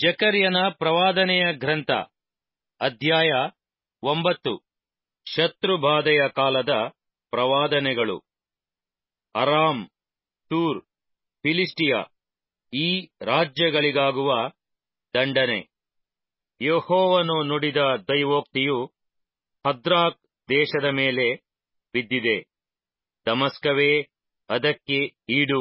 ಜಕರ್ಯನ ಪ್ರವಾದನೆಯ ಗ್ರಂಥ ಅಧ್ಯಾಯ ಒಂಬತ್ತು ಶತ್ರುಬಾಧೆಯ ಕಾಲದ ಪ್ರವಾದನೆಗಳು ಅರಾಮ್ ತೂರ್ ಫಿಲಿಸ್ಟಿಯ ಈ ರಾಜ್ಯಗಳಿಗಾಗುವ ದಂಡನೆ ಯೆಹೋವನು ನುಡಿದ ದೈವೋಕ್ತಿಯು ಹದ್ರಾಕ್ ದೇಶದ ಮೇಲೆ ಬಿದ್ದಿದೆ ದಮಸ್ಕವೇ ಅದಕ್ಕೆ ಈಡು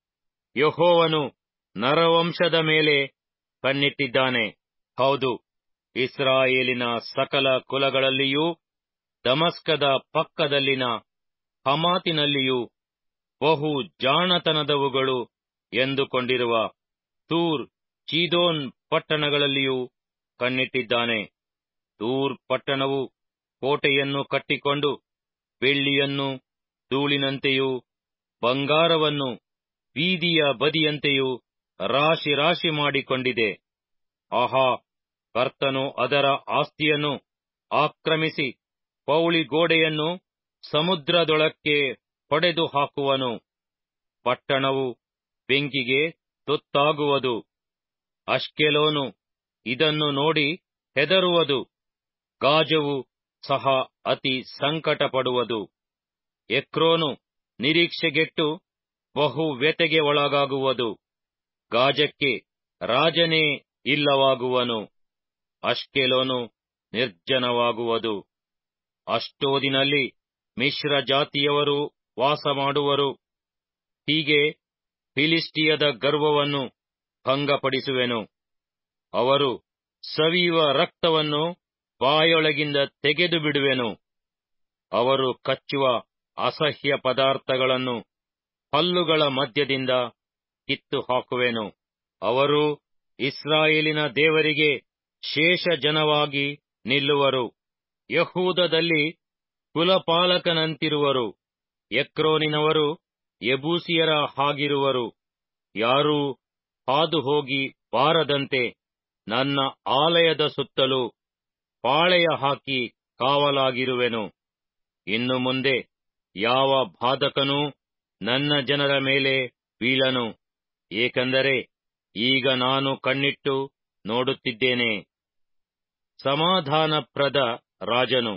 ಯೆಹೋವನು ನರವಂಶದ ಮೇಲೆ ಕಣ್ಣಿಟ್ಟಿದ್ದಾನೆ ಹೌದು ಇಸ್ರಾಯೇಲಿನ ಸಕಲ ಕುಲಗಳಲ್ಲಿಯೂ ದಮಸ್ಕದ ಪಕ್ಕದಲ್ಲಿನ ಹಮಾತಿನಲ್ಲಿಯೂ ಬಹು ಜಾಣತನದವುಗಳು ಎಂದುಕೊಂಡಿರುವ ತೂರ್ ಚೀದೋನ್ ಪಟ್ಟಣಗಳಲ್ಲಿಯೂ ಕಣ್ಣಿಟ್ಟಿದ್ದಾನೆ ತೂರ್ ಪಟ್ಟಣವು ಕೋಟೆಯನ್ನು ಕಟ್ಟಿಕೊಂಡು ಬೆಳ್ಳಿಯನ್ನು ಧೂಳಿನಂತೆಯೂ ಬಂಗಾರವನ್ನು ಬೀದಿಯ ಬದಿಯಂತೆಯೂ ರಾಶಿ ರಾಶಿ ಮಾಡಿಕೊಂಡಿದೆ ಆಹಾ ಕರ್ತನು ಅದರ ಆಸ್ತಿಯನ್ನು ಆಕ್ರಮಿಸಿ ಪೌಳಿಗೋಡೆಯನ್ನು ಸಮುದ್ರದೊಳಕ್ಕೆ ಹೊಡೆದು ಹಾಕುವನು ಪಟ್ಟಣವು ಬೆಂಕಿಗೆ ತುತ್ತಾಗುವುದು ಅಷ್ಕೆಲೋನು ಇದನ್ನು ನೋಡಿ ಹೆದರುವುದು ಗಾಜವು ಸಹ ಅತಿ ಸಂಕಟಪಡುವುದು ಎಕ್ರೋನು ನಿರೀಕ್ಷೆಗೆಟ್ಟು ಬಹು ವ್ಯತೆಗೆ ಒಳಗಾಗುವುದು ಗಾಜಕ್ಕೆ ರಾಜನೇ ಇಲ್ಲವಾಗುವನು ಅಷ್ಕೆಲೋನು ನಿರ್ಜನವಾಗುವುದು ಅಷ್ಟೋದಿನಲ್ಲಿ ಮಿಶ್ರ ಜಾತಿಯವರು ವಾಸ ಮಾಡುವರು ಹೀಗೆ ಫಿಲಿಸ್ಟಿಯದ ಗರ್ವವನ್ನು ಭಂಗಪಡಿಸುವೆನು ಅವರು ಸವಿಯುವ ರಕ್ತವನ್ನು ಬಾಯೊಳಗಿಂದ ತೆಗೆದು ಬಿಡುವೆನು ಅವರು ಕಚ್ಚುವ ಅಸಹ್ಯ ಪದಾರ್ಥಗಳನ್ನು ಹಲ್ಲುಗಳ ಮಧ್ಯದಿಂದ ಕಿತ್ತು ಹಾಕುವೆನು ಅವರು ಇಸ್ರಾಯೇಲಿನ ದೇವರಿಗೆ ಶೇಷ ಜನವಾಗಿ ನಿಲ್ಲುವರು ಯಹೂದದಲ್ಲಿ ಕುಲಪಾಲಕನಂತಿರುವರು ಎಕ್ರೋನಿನವರು ಯಬೂಸಿಯರ ಹಾಗಿರುವರು ಯಾರೂ ಹಾದು ಹೋಗಿ ಬಾರದಂತೆ ನನ್ನ ಆಲಯದ ಸುತ್ತಲೂ ಪಾಳೆಯ ಹಾಕಿ ಕಾವಲಾಗಿರುವೆನು ಇನ್ನು ಮುಂದೆ ಯಾವ ಬಾಧಕನೂ ನನ್ನ ಜನರ ಮೇಲೆ ಬೀಳನು ಏಕೆಂದರೆ ಈಗ ನಾನು ಕಣ್ಣಿಟ್ಟು ನೋಡುತ್ತಿದ್ದೇನೆ ಸಮಾಧಾನಪ್ರದ ರಾಜನು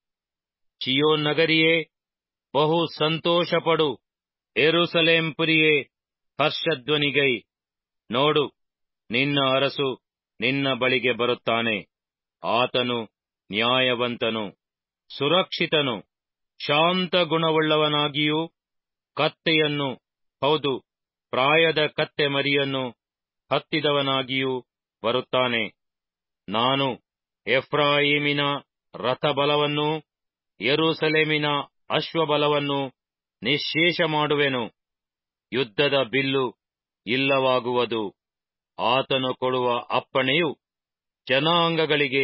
ಚಿಯೋನ್ ನಗರಿಯೇ ಬಹು ಸಂತೋಷಪಡು ಎರುಸಲೇಂ ಪುರಿಯೇ ಹರ್ಷಧ್ವನಿಗೈ ನೋಡು ನಿನ್ನ ಅರಸು ನಿನ್ನ ಬಳಿಗೆ ಬರುತ್ತಾನೆ ಆತನು ನ್ಯಾಯವಂತನು ಸುರಕ್ಷಿತನು ಶಾಂತ ಗುಣವುಳ್ಳವನಾಗಿಯೂ ಕತ್ತೆಯನ್ನು ಹೌದು ಪ್ರಾಯದ ಕತ್ತೆ ಮರಿಯನ್ನು ಹತ್ತಿದವನಾಗಿಯೂ ಬರುತ್ತಾನೆ ನಾನು ಎಫ್ರಾಯಿಮಿನ ರಥಬಲವನ್ನೂ ಯೆರೂಸಲೇಮಿನ ಅಶ್ವಬಲವನ್ನು ನಿಶ್ಶೇಷ ಮಾಡುವೆನು ಯುದ್ಧದ ಬಿಲ್ಲು ಇಲ್ಲವಾಗುವುದು ಆತನು ಕೊಡುವ ಅಪ್ಪಣೆಯು ಜನಾಂಗಗಳಿಗೆ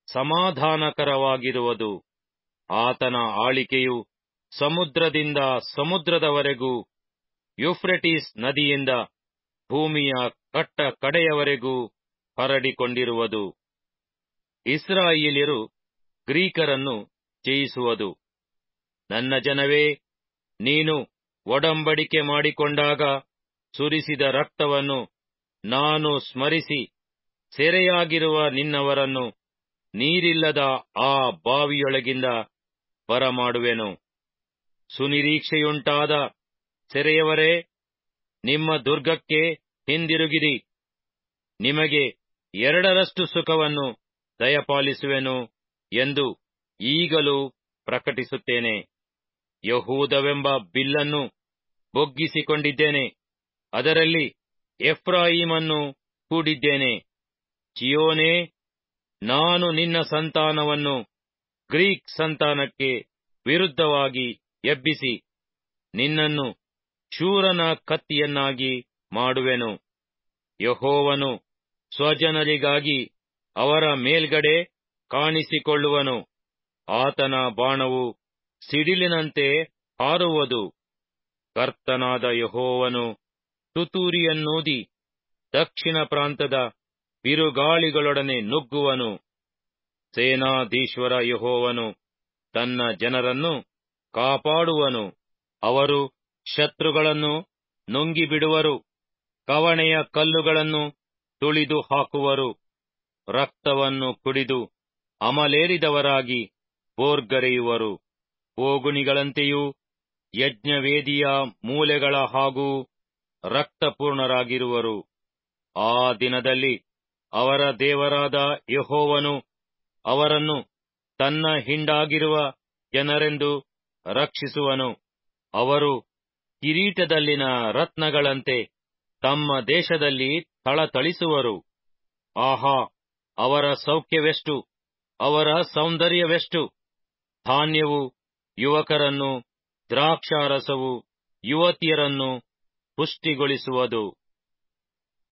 ಸಮಾಧಾನಕರವಾಗಿರುವುದು ಆತನ ಆಳಿಕೆಯು ಸಮುದ್ರದಿಂದ ಸಮುದ್ರದವರೆಗೂ ಯುಫ್ರೆಟಿಸ್ ನದಿಯಿಂದ ಭೂಮಿಯ ಕಟ್ಟ ಕಡೆಯವರೆಗೂ ಹರಡಿಕೊಂಡಿರುವುದು ಇಸ್ರಾಯೇಲ್ಯರು ಗ್ರೀಕರನ್ನು ಜಯಿಸುವುದು ನನ್ನ ಜನವೇ ನೀನು ಒಡಂಬಡಿಕೆ ಮಾಡಿಕೊಂಡಾಗ ಸುರಿಸಿದ ರಕ್ತವನ್ನು ನಾನು ಸ್ಮರಿಸಿ ಸೆರೆಯಾಗಿರುವ ನಿನ್ನವರನ್ನು ನೀರಿಲ್ಲದ ಆ ಬಾವಿಯೊಳಗಿಂದ ಬರಮಾಡುವೆನು ಸುನಿರೀಕ್ಷೆಯುಂಟಾದ ಸೆರೆಯವರೇ ನಿಮ್ಮ ದುರ್ಗಕ್ಕೆ ಹಿಂದಿರುಗಿರಿ ನಿಮಗೆ ಎರಡರಷ್ಟು ಸುಖವನ್ನು ದಯಪಾಲಿಸುವೆನು ಎಂದು ಈಗಲೂ ಪ್ರಕಟಿಸುತ್ತೇನೆ ಯಹೂದವೆಂಬ ಬಿಲ್ಲನ್ನು ಬೊಗ್ಗಿಸಿಕೊಂಡಿದ್ದೇನೆ ಅದರಲ್ಲಿ ಎಫ್ರಾಯಿಮನ್ನು ಹೂಡಿದ್ದೇನೆ ಚಿಯೋನೇ ನಾನು ನಿನ್ನ ಸಂತಾನವನ್ನು ಗ್ರೀಕ್ ಸಂತಾನಕ್ಕೆ ವಿರುದ್ಧವಾಗಿ ಎಬ್ಬಿಸಿ ನಿನ್ನನ್ನು ಶೂರನ ಕತ್ತಿಯನ್ನಾಗಿ ಮಾಡುವೆನು ಯಹೋವನು ಸ್ವಜನರಿಗಾಗಿ ಅವರ ಮೇಲ್ಗಡೆ ಕಾಣಿಸಿಕೊಳ್ಳುವನು ಆತನ ಬಾಣವು ಸಿಡಿಲಿನಂತೆ ಹಾರುವುದು ಕರ್ತನಾದ ಯಹೋವನು ತುತೂರಿಯನ್ನೂದಿ ದಕ್ಷಿಣ ಪ್ರಾಂತದ ಬಿರುಗಾಳಿಗಳೊಡನೆ ನುಗ್ಗುವನು ಸೇನಾಧೀಶ್ವರ ಯಹೋವನು ತನ್ನ ಜನರನ್ನು ಕಾಪಾಡುವನು ಅವರು ಶತ್ರುಗಳನ್ನು ನುಂಗಿಬಿಡುವರು ಕವಣೆಯ ಕಲ್ಲುಗಳನ್ನು ತುಳಿದು ಹಾಕುವರು ರಕ್ತವನ್ನು ಕುಡಿದು ಅಮಲೇರಿದವರಾಗಿ ಬೋರ್ಗರೆಯುವರು ಹೋಗುಣಿಗಳಂತೆಯೂ ಯಜ್ಞವೇದಿಯ ಮೂಲೆಗಳ ಹಾಗೂ ರಕ್ತಪೂರ್ಣರಾಗಿರುವರು ಆ ದಿನದಲ್ಲಿ ಅವರ ದೇವರಾದ ಯಹೋವನು ಅವರನ್ನು ತನ್ನ ಹಿಂಡಾಗಿರುವ ಜನರೆಂದು ರಕ್ಷಿಸುವನು ಅವರು ಕಿರೀಟದಲ್ಲಿನ ರತ್ನಗಳಂತೆ ತಮ್ಮ ದೇಶದಲ್ಲಿ ಥಳಥಳಿಸುವರು ಆಹಾ ಅವರ ಸೌಖ್ಯವೆಷ್ಟು ಅವರ ಸೌಂದರ್ಯವೆಷ್ಟು ಧಾನ್ಯವು ಯುವಕರನ್ನು ದ್ರಾಕ್ಷಾರಸವು ಯುವತಿಯರನ್ನು ಪುಷ್ಟಿಗೊಳಿಸುವುದು